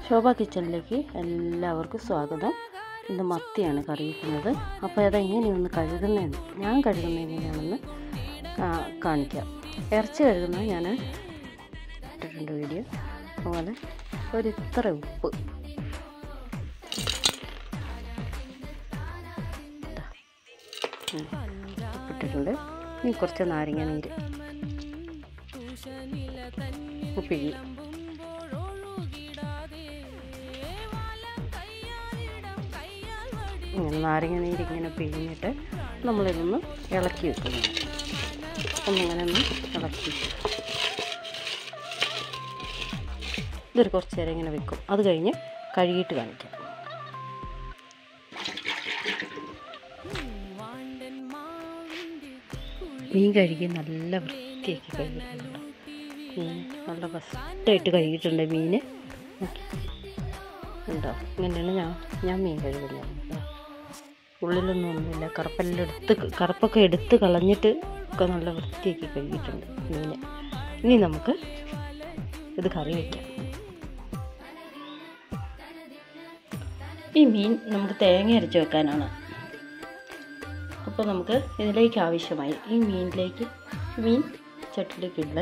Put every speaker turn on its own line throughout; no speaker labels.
ശോഭ കിച്ചണിലേക്ക് എല്ലാവർക്കും സ്വാഗതം ഇന്ന് മത്തിയാണ് കറി വയ്ക്കുന്നത് അപ്പോൾ അതെങ്ങനെയൊന്ന് കഴുകുന്നതെന്ന് ഞാൻ കഴുകുന്നത് എങ്ങനെയാണെന്ന് കാ- കാണിക്കാം ഇറച്ചി കഴുകുന്നത് ഞാൻ ഇട്ടിട്ടുണ്ട് വീഡിയോ അതുപോലെ ഒരു ഇത്ര ഉപ്പ് ഇതാ. ഉം. ഉപ്പിട്ടിട്ടുണ്ട് ഇനി കുറച്ച് നാരങ്ങ നീര് ഉപ്പിഴി ഇങ്ങനെ നാരങ്ങ നീര് ഇങ്ങനെ പിഴിഞ്ഞിട്ട് നമ്മളിതൊന്ന് ഇളക്കി വെക്കുന്നു ഒന്നിങ്ങനെ ഒന്ന് ഇളക്കി ഇതൊരു കുറച്ച് നേരം ഇങ്ങനെ വെക്കും അത് കഴിഞ്ഞ് കഴുകിയിട്ട് കാണിക്കാം മീൻ കഴുകി നല്ല വൃത്തിയാക്കി കഴുകിയിട്ടുണ്ട് മീൻ നല്ല ഫസ്റ്റായിട്ട് കഴുകിയിട്ടുണ്ട് മീൻ ഉണ്ടോ ഇങ്ങനെയാണ് ഞാൻ ഞാൻ മീൻ കഴുകുന്നത് കേട്ടോ. ഉള്ളിലൊന്നും ഒന്നുമില്ല കറുപ്പെല്ലാം എടുത്ത് കറുപ്പൊക്കെ എടുത്ത് കളഞ്ഞിട്ട് ഒക്കെ നല്ല വൃത്തിയാക്കി കഴുകിയിട്ടുണ്ട് മീൻ ഇനി നമുക്ക് ഇത് കറി വയ്ക്കാം ഈ മീൻ നമുക്ക് തേങ്ങ അരച്ച് വെക്കാനാണ് അപ്പോൾ നമുക്ക് ഇതിലേക്ക് ആവശ്യമായി ഈ മീനിലേക്ക് മീൻ ചട്ടിലേക്ക് ഇടലേ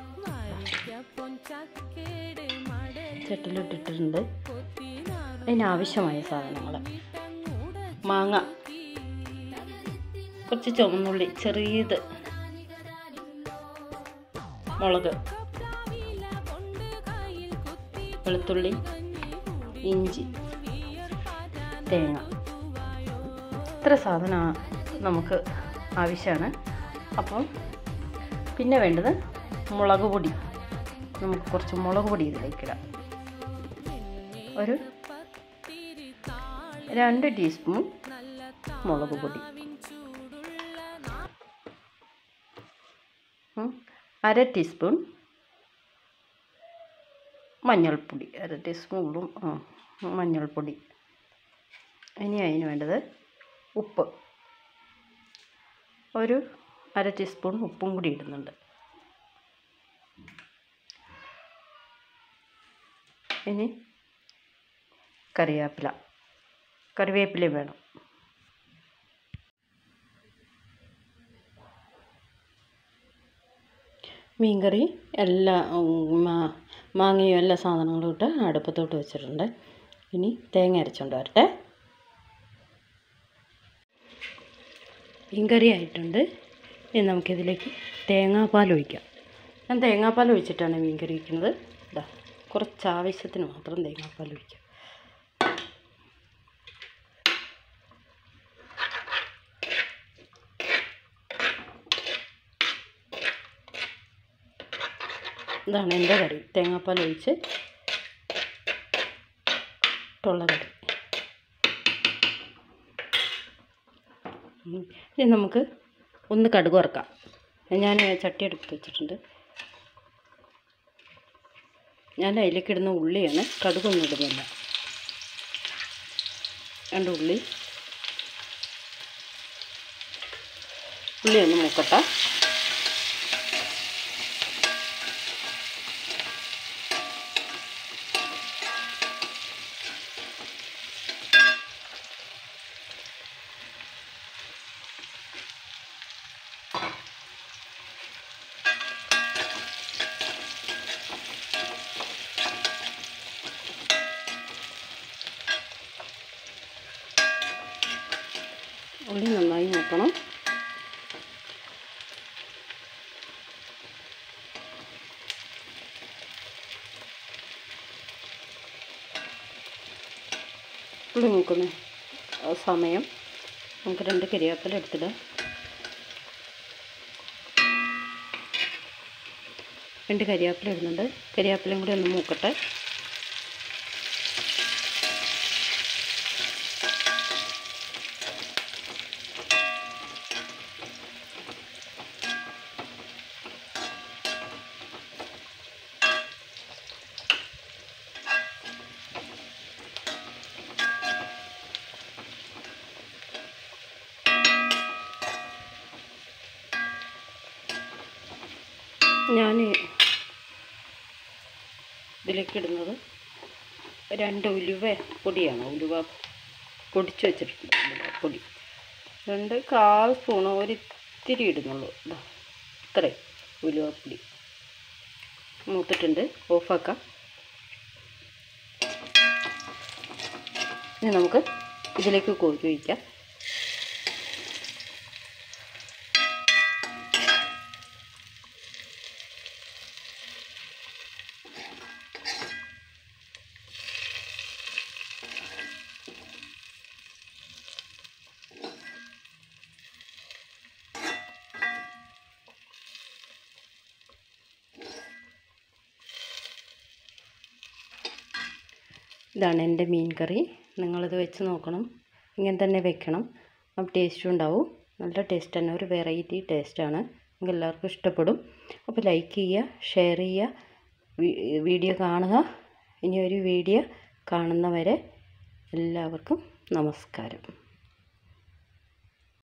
ചട്ടിലിട്ടിട്ടുണ്ട് അതിനാവശ്യമായ സാധനങ്ങൾ മാങ്ങ കുറച്ച് ചുവന്നുള്ളി ചെറിയത് മുളക് വെളുത്തുള്ളി ഇഞ്ചി തേങ്ങ ഇത്ര സാധനമാണ് നമുക്ക് ആവശ്യമാണ് അപ്പം പിന്നെ വേണ്ടത് മുളക് പൊടി നമുക്ക് കുറച്ച് മുളക് പൊടി ഇതിലേക്കിടാം ഒരു രണ്ട് ടീസ്പൂൺ മുളക് പൊടി ഉം, അര ടീസ്പൂൺ മഞ്ഞൾപ്പൊടി അര ടീസ്പൂണും ആ, മഞ്ഞൾപ്പൊടി ഇനി അതിന് വേണ്ടത് ഉപ്പ് ഒരു അര ടീസ്പൂൺ ഉപ്പും കൂടി ഇടുന്നുണ്ട് ഇനി കറിവേപ്പില കറിവേപ്പില വേണം മീൻകറി എല്ലാ ഉം, മാ- മാങ്ങയും എല്ലാ സാധനങ്ങളും ഇട്ട് അടുപ്പത്തോട്ട് വെച്ചിട്ടുണ്ട് ഇനി തേങ്ങ അരച്ചുകൊണ്ട് വരട്ടെ മീൻകറി ആയിട്ടുണ്ട് ഇനി നമുക്കിതിലേക്ക് തേങ്ങാപ്പാൽ ഒഴിക്കാം ഞാൻ തേങ്ങാപ്പാൽ ഒഴിച്ചിട്ടാണ് മീൻകറി വയ്ക്കുന്നത് ഇതാ കുറച്ച് ആവശ്യത്തിന് മാത്രം തേങ്ങാപ്പാൽ ഒഴിക്കാം ഇതാണ് എൻ്റെ കറി തേങ്ങാപ്പാൽ ഒഴിച്ച് ഇട്ടുള്ള കറി ഉം. ഇനി നമുക്ക് ഒന്ന് കടുക് വറക്കാം ഞാൻ ചട്ടി എടുത്ത് വെച്ചിട്ടുണ്ട് ഞാൻ അതിലേക്ക് ഇടുന്ന ഉള്ളിയാണ് കടുകൊന്നും ഇടുന്നില്ല രണ്ട് ഉള്ളി ഉള്ളി ഒന്ന് മൂക്കട്ടെ ഉള്ളി നന്നായി നോക്കണം ഉള്ളി നോക്കുന്ന ആ സമയം നമുക്ക് രണ്ട് കരിവേപ്പില എടുത്തിടാം രണ്ട് കരിവേപ്പില ഇടുന്നുണ്ട് കരിവേപ്പിലയും കൂടി ഒന്ന് മൂക്കട്ടെ ഞാൻ ഇതിലേക്ക് ഇടുന്നത് രണ്ട് ഉലുവ പൊടിയാണ് ഉലുവ പൊടിച്ച് വെച്ചിട്ടുണ്ട് ഉലുവ പൊടി രണ്ട് കാൽ സ്പൂണ് ഒരിത്തിരി ഇടുന്നുള്ളൂ ഇതാ ഇത്രയും ഉലുവപ്പൊടി മൂത്തിട്ടുണ്ട് ഓഫാക്കാം ഇനി നമുക്ക് ഇതിലേക്ക് കോരി ഒഴിക്കാം ഇതാണ് എൻ്റെ മീൻ കറി നിങ്ങളിത് വെച്ച് നോക്കണം ഇങ്ങനെ തന്നെ വെക്കണം അപ്പം ടേസ്റ്റും ഉണ്ടാവും നല്ല ടേസ്റ്റ് തന്നെ ഒരു വെറൈറ്റി ടേസ്റ്റാണ് നിങ്ങൾക്ക് എല്ലാവർക്കും ഇഷ്ടപ്പെടും അപ്പോൾ ലൈക്ക് ചെയ്യുക ഷെയർ ചെയ്യുക വീഡിയോ കാണുക ഇനി ഒരു വീഡിയോ കാണുന്നവരെ എല്ലാവർക്കും നമസ്കാരം